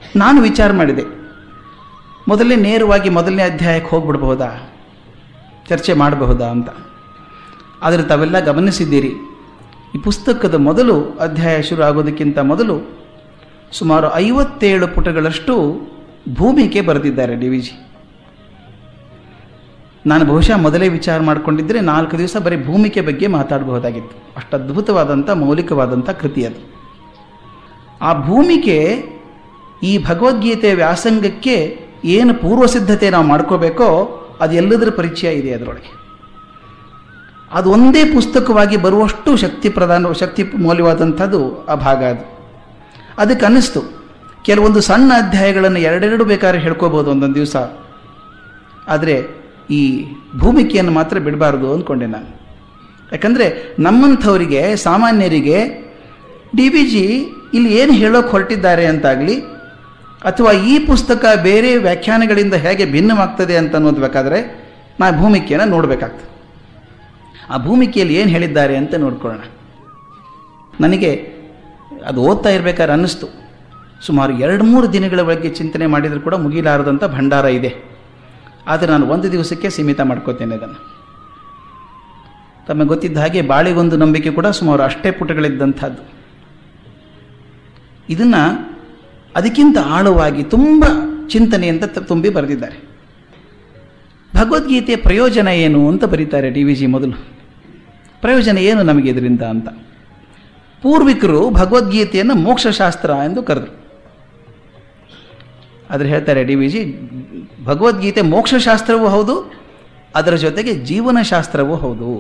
ನಾನು ವಿಚಾರ ಮಾಡಿದೆ ಮೊದಲನೇ ನೇರವಾಗಿ ಮೊದಲನೇ ಅಧ್ಯಾಯಕ್ಕೆ ಹೋಗ್ಬಿಡ್ಬಹುದಾ ಚರ್ಚೆ ಮಾಡಬಹುದಾ ಅಂತ ಆದರೆ ತಾವೆಲ್ಲ ಗಮನಿಸಿದ್ದೀರಿ ಈ ಪುಸ್ತಕದ ಮೊದಲು ಅಧ್ಯಾಯ ಶುರು ಆಗೋದಕ್ಕಿಂತ ಮೊದಲು ಸುಮಾರು ಐವತ್ತೇಳು ಪುಟಗಳಷ್ಟು ಭೂಮಿಕೆ ಬರೆದಿದ್ದಾರೆ ಡಿ ವಿ ಜಿ ನಾನು ಬಹುಶಃ ಮೊದಲೇ ವಿಚಾರ ಮಾಡಿಕೊಂಡಿದ್ದರೆ ನಾಲ್ಕು ದಿವಸ ಬರೀ ಭೂಮಿಕೆ ಬಗ್ಗೆ ಮಾತಾಡಬಹುದಾಗಿತ್ತು ಅಷ್ಟು ಅದ್ಭುತವಾದಂಥ ಮೌಲಿಕವಾದಂಥ ಕೃತಿ ಅದು ಆ ಭೂಮಿಕೆ ಈ ಭಗವದ್ಗೀತೆಯ ವ್ಯಾಸಂಗಕ್ಕೆ ಏನು ಪೂರ್ವ ಸಿದ್ಧತೆ ನಾವು ಮಾಡ್ಕೋಬೇಕೋ ಅದು ಎಲ್ಲದರ ಪರಿಚಯ ಇದೆ ಅದರೊಳಗೆ ಅದು ಒಂದೇ ಪುಸ್ತಕವಾಗಿ ಬರುವಷ್ಟು ಶಕ್ತಿ ಪ್ರಧಾನ ಶಕ್ತಿ ಮೌಲ್ಯವಾದಂಥದ್ದು ಆ ಭಾಗ ಅದು ಅದಕ್ಕೆ ಅನ್ನಿಸ್ತು ಕೆಲವೊಂದು ಸಣ್ಣ ಅಧ್ಯಾಯಗಳನ್ನು ಎರಡೆರಡು ಬೇಕಾದ್ರೆ ಹೇಳ್ಕೋಬೋದು ಒಂದೊಂದು ದಿವಸ ಆದರೆ ಈ ಭೂಮಿಕೆಯನ್ನು ಮಾತ್ರ ಬಿಡಬಾರ್ದು ಅಂದ್ಕೊಂಡೆ ನಾನು ಯಾಕಂದರೆ ನಮ್ಮಂಥವರಿಗೆ ಸಾಮಾನ್ಯರಿಗೆ ಡಿ ಬಿ ಜಿ ಇಲ್ಲಿ ಏನು ಹೇಳೋಕೆ ಹೊರಟಿದ್ದಾರೆ ಅಂತಾಗಲಿ ಅಥವಾ ಈ ಪುಸ್ತಕ ಬೇರೆ ವ್ಯಾಖ್ಯಾನಗಳಿಂದ ಹೇಗೆ ಭಿನ್ನವಾಗ್ತದೆ ಅಂತ ಅನ್ನೋದು ಬೇಕಾದರೆ ನಾ ಭೂಮಿಕೆಯನ್ನು ನೋಡಬೇಕಾಗ್ತದೆ ಆ ಭೂಮಿಕೆಯಲ್ಲಿ ಏನು ಹೇಳಿದ್ದಾರೆ ಅಂತ ನೋಡ್ಕೊಳ್ಳೋಣ ನನಗೆ ಅದು ಓದ್ತಾ ಇರಬೇಕಾದ್ರೆ ಅನ್ನಿಸ್ತು ಸುಮಾರು ಎರಡು ಮೂರು ದಿನಗಳ ಬಗ್ಗೆ ಚಿಂತನೆ ಮಾಡಿದರೂ ಕೂಡ ಮುಗಿಲಾರದಂಥ ಭಂಡಾರ ಇದೆ ಆದರೆ ನಾನು ಒಂದು ದಿವಸಕ್ಕೆ ಸೀಮಿತ ಮಾಡ್ಕೋತೇನೆ ಅದನ್ನು ತಮಗೆ ಗೊತ್ತಿದ್ದ ಹಾಗೆ ಬಾಳಿಗೊಂದು ನಂಬಿಕೆ ಕೂಡ ಸುಮಾರು ಅಷ್ಟೇ ಪುಟಗಳಿದ್ದಂಥದ್ದು ಇದನ್ನು ಅದಕ್ಕಿಂತ ಆಳವಾಗಿ ತುಂಬ ಚಿಂತನೆಯಿಂದ ತ- ತುಂಬಿ ಬರೆದಿದ್ದಾರೆ ಭಗವದ್ಗೀತೆಯ ಪ್ರಯೋಜನ ಏನು ಅಂತ ಬರೀತಾರೆ ಡಿ ವಿ ಜಿ ಮೊದಲು ಪ್ರಯೋಜನ ಏನು ನಮಗೆ ಇದರಿಂದ ಅಂತ ಪೂರ್ವಿಕರು ಭಗವದ್ಗೀತೆಯನ್ನು ಮೋಕ್ಷಶಾಸ್ತ್ರ ಎಂದು ಕರೆದರು ಆದರೆ ಹೇಳ್ತಾರೆ ಡಿ ವಿ ಜಿ ಭಗವದ್ಗೀತೆ ಮೋಕ್ಷಶಾಸ್ತ್ರವೂ ಹೌದು ಅದರ ಜೊತೆಗೆ ಜೀವನಶಾಸ್ತ್ರವೂ ಹೌದು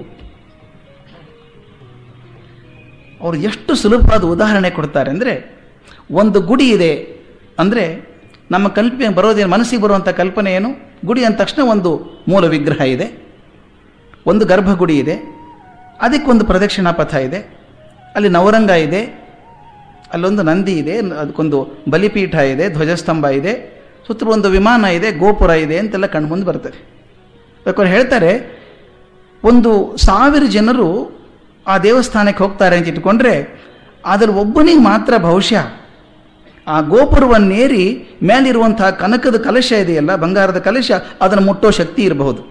ಅವರು ಎಷ್ಟು ಸುಲಭವಾದ ಉದಾಹರಣೆ ಕೊಡ್ತಾರೆ ಅಂದರೆ ಒಂದು ಗುಡಿ ಇದೆ ಅಂದರೆ ನಮ್ಮ ಕಲ್ಪನೆ ಬರೋದೇನು ಮನಸ್ಸಿಗೆ ಬರುವಂಥ ಕಲ್ಪನೆ ಏನು ಗುಡಿ ಅಂದ ತಕ್ಷಣ ಒಂದು ಮೂಲ ವಿಗ್ರಹ ಇದೆ ಒಂದು ಗರ್ಭಗುಡಿ ಇದೆ ಅದಕ್ಕೊಂದು ಪ್ರದಕ್ಷಿಣಾ ಪಥ ಇದೆ ಅಲ್ಲಿ ನವರಂಗ ಇದೆ ಅಲ್ಲೊಂದು ನಂದಿ ಇದೆ ಅದಕ್ಕೊಂದು ಬಲಿಪೀಠ ಇದೆ ಧ್ವಜಸ್ತಂಭ ಇದೆ ಸುತ್ತಲೂ ಒಂದು ವಿಮಾನ ಇದೆ ಗೋಪುರ ಇದೆ ಅಂತೆಲ್ಲ ಕಣ್ಮುಂದೆ ಬರ್ತದೆ ಬೇಕಾದ್ರೆ ಹೇಳ್ತಾರೆ ಒಂದು ಸಾವಿರ ಜನರು ಆ ದೇವಸ್ಥಾನಕ್ಕೆ ಹೋಗ್ತಾರೆ ಅಂತ ಇಟ್ಕೊಂಡ್ರೆ ಅದರ ಒಬ್ಬನಿಗೆ ಮಾತ್ರ ಬಹುಶಃ ಆ ಗೋಪುರವನ್ನೇರಿ ಮೇಲಿರುವಂತಹ ಕನಕದ ಕಲಶ ಇದೆಯಲ್ಲ ಬಂಗಾರದ ಕಲಶ ಅದನ್ನು ಮುಟ್ಟೋ ಶಕ್ತಿ ಇರಬಹುದು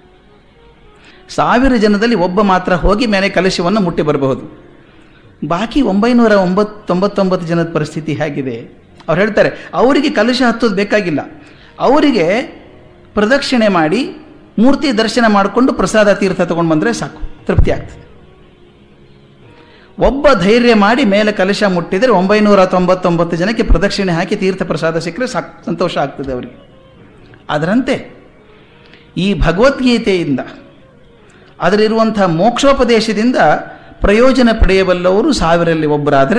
ಸಾವಿರ ಜನದಲ್ಲಿ ಒಬ್ಬ ಮಾತ್ರ ಹೋಗಿ ಮೇಲೆ ಕಲಶವನ್ನು ಮುಟ್ಟಿ ಬರಬಹುದು ಬಾಕಿ ಒಂಬೈನೂರ ಒಂಬತ್ತು ತೊಂಬತ್ತೊಂಬತ್ತು ಜನದ ಪರಿಸ್ಥಿತಿ ಹೇಗಿದೆ ಅವ್ರು ಹೇಳ್ತಾರೆ ಅವರಿಗೆ ಕಲಶ ಹತ್ತೋದು ಬೇಕಾಗಿಲ್ಲ ಅವರಿಗೆ ಪ್ರದಕ್ಷಿಣೆ ಮಾಡಿ ಮೂರ್ತಿ ದರ್ಶನ ಮಾಡಿಕೊಂಡು ಪ್ರಸಾದ ತೀರ್ಥ ತಗೊಂಡು ಬಂದರೆ ಸಾಕು ತೃಪ್ತಿ ಆಗ್ತದೆ ಒಬ್ಬ ಧೈರ್ಯ ಮಾಡಿ ಮೇಲೆ ಕಲಶ ಮುಟ್ಟಿದರೆ ಒಂಬೈನೂರ ತೊಂಬತ್ತೊಂಬತ್ತು ಜನಕ್ಕೆ ಪ್ರದಕ್ಷಿಣೆ ಹಾಕಿ ತೀರ್ಥ ಪ್ರಸಾದ ಸಿಕ್ಕರೆ ಸಾಕು ಸಂತೋಷ ಆಗ್ತದೆ ಅವರಿಗೆ ಅದರಂತೆ ಈ ಭಗವದ್ಗೀತೆಯಿಂದ ಅದರಲ್ಲಿರುವಂಥ ಮೋಕ್ಷೋಪದೇಶದಿಂದ ಪ್ರಯೋಜನ ಪಡೆಯಬಲ್ಲವರು ಸಾವಿರಲ್ಲಿ ಒಬ್ಬರಾದರೆ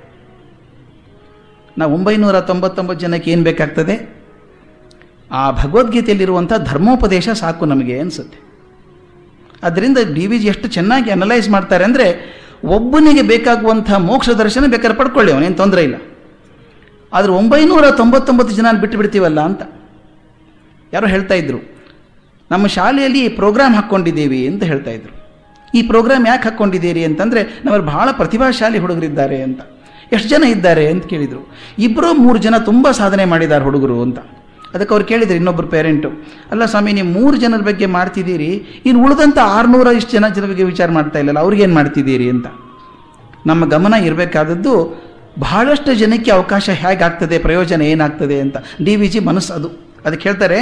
ನಾವು ಒಂಬೈನೂರ ತೊಂಬತ್ತೊಂಬತ್ತು ಜನಕ್ಕೆ ಏನು ಬೇಕಾಗ್ತದೆ ಆ ಭಗವದ್ಗೀತೆಯಲ್ಲಿರುವಂಥ ಧರ್ಮೋಪದೇಶ ಸಾಕು ನಮಗೆ ಅನಿಸುತ್ತೆ ಅದರಿಂದ ಡಿ ವಿ ಜಿ ಎಷ್ಟು ಚೆನ್ನಾಗಿ ಅನಲೈಸ್ ಮಾಡ್ತಾರೆ ಅಂದರೆ ಒಬ್ಬನಿಗೆ ಬೇಕಾಗುವಂಥ ಮೋಕ್ಷ ದರ್ಶನ ಬೇಕಾದ್ರೆ ಪಡ್ಕೊಳ್ಳಿ ಅವನೇನು ತೊಂದರೆ ಇಲ್ಲ ಆದರೆ ಒಂಬೈನೂರ ತೊಂಬತ್ತೊಂಬತ್ತು ಜನ ಬಿಟ್ಟು ಬಿಡ್ತೀವಲ್ಲ ಅಂತ ಯಾರೋ ಹೇಳ್ತಾ ಇದ್ರು ನಮ್ಮ ಶಾಲೆಯಲ್ಲಿ ಪ್ರೋಗ್ರಾಮ್ ಹಾಕ್ಕೊಂಡಿದ್ದೀವಿ ಅಂತ ಹೇಳ್ತಾ ಇದ್ರು ಈ ಪ್ರೋಗ್ರಾಮ್ ಯಾಕೆ ಹಾಕ್ಕೊಂಡಿದ್ದೀರಿ ಅಂತಂದರೆ ನಮ್ಮಲ್ಲಿ ಬಹಳ ಪ್ರತಿಭಾಶಾಲಿ ಹುಡುಗರಿದ್ದಾರೆ ಅಂತ ಎಷ್ಟು ಜನ ಇದ್ದಾರೆ ಅಂತ ಕೇಳಿದರು ಇಬ್ಬರು ಮೂರು ಜನ ತುಂಬ ಸಾಧನೆ ಮಾಡಿದ್ದಾರೆ ಹುಡುಗರು ಅಂತ ಅದಕ್ಕೆ ಅವ್ರು ಕೇಳಿದ್ರು ಇನ್ನೊಬ್ಬರು ಪೇರೆಂಟು ಅಲ್ಲ ಸ್ವಾಮಿ ನೀವು ಮೂರು ಜನರ ಬಗ್ಗೆ ಮಾಡ್ತಿದ್ದೀರಿ ಇನ್ನು ಉಳಿದಂಥ ಆರುನೂರ ಇಷ್ಟು ಜನ ಜನ ಬಗ್ಗೆ ವಿಚಾರ ಮಾಡ್ತಾ ಇಲ್ಲಲ್ಲ ಅವ್ರಿಗೇನು ಮಾಡ್ತಿದ್ದೀರಿ ಅಂತ ನಮ್ಮ ಗಮನ ಇರಬೇಕಾದದ್ದು ಬಹಳಷ್ಟು ಜನಕ್ಕೆ ಅವಕಾಶ ಹೇಗಾಗ್ತದೆ ಪ್ರಯೋಜನ ಏನಾಗ್ತದೆ ಅಂತ ಡಿ ವಿ ಜಿ ಮನಸ್ಸು ಅದು ಅದಕ್ಕೆ ಹೇಳ್ತಾರೆ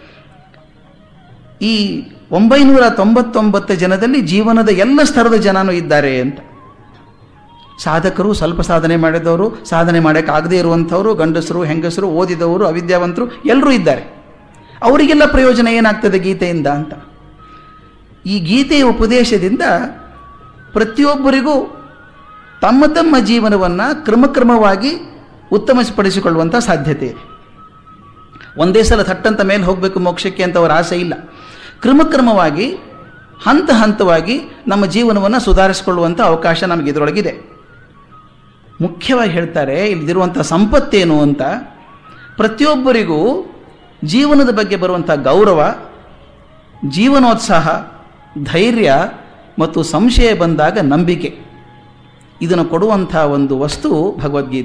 ಈ ಒಂಬೈನೂರ ತೊಂಬತ್ತೊಂಬತ್ತು ಜನದಲ್ಲಿ ಜೀವನದ ಎಲ್ಲ ಸ್ತರದ ಜನನೂ ಇದ್ದಾರೆ ಅಂತ ಸಾಧಕರು ಸ್ವಲ್ಪ ಸಾಧನೆ ಮಾಡಿದವರು ಸಾಧನೆ ಮಾಡೋಕ್ಕಾಗದೇ ಇರುವಂಥವರು ಗಂಡಸರು ಹೆಂಗಸರು ಓದಿದವರು ಅವಿದ್ಯಾವಂತರು ಎಲ್ಲರೂ ಇದ್ದಾರೆ ಅವರಿಗೆಲ್ಲ ಪ್ರಯೋಜನ ಏನಾಗ್ತದೆ ಗೀತೆಯಿಂದ ಅಂತ ಈ ಗೀತೆಯ ಉಪದೇಶದಿಂದ ಪ್ರತಿಯೊಬ್ಬರಿಗೂ ತಮ್ಮ ತಮ್ಮ ಜೀವನವನ್ನು ಕ್ರಮಕ್ರಮವಾಗಿ ಉತ್ತಮಪಡಿಸಿಕೊಳ್ಳುವಂಥ ಸಾಧ್ಯತೆ ಇದೆ ಒಂದೇ ಸಲ ಥಟ್ಟಂತ ಮೇಲೆ ಹೋಗಬೇಕು ಮೋಕ್ಷಕ್ಕೆ ಅಂತ ಅವರ ಆಸೆ ಇಲ್ಲ ಕ್ರಮಕ್ರಮವಾಗಿ ಹಂತ ಹಂತವಾಗಿ ನಮ್ಮ ಜೀವನವನ್ನು ಸುಧಾರಿಸಿಕೊಳ್ಳುವಂಥ ಅವಕಾಶ ನಮಗೆ ಇದರೊಳಗಿದೆ ಮುಖ್ಯವಾಗಿ ಹೇಳ್ತಾರೆ ಇಲ್ಲಿರುವಂಥ ಸಂಪತ್ತೇನು ಅಂತ ಪ್ರತಿಯೊಬ್ಬರಿಗೂ ಜೀವನದ ಬಗ್ಗೆ ಬರುವಂಥ ಗೌರವ ಜೀವನೋತ್ಸಾಹ ಧೈರ್ಯ ಮತ್ತು ಸಂಶಯ ಬಂದಾಗ ನಂಬಿಕೆ ಇದನ್ನು ಕೊಡುವಂಥ ಒಂದು ವಸ್ತು ಭಗವದ್ಗೀತೆ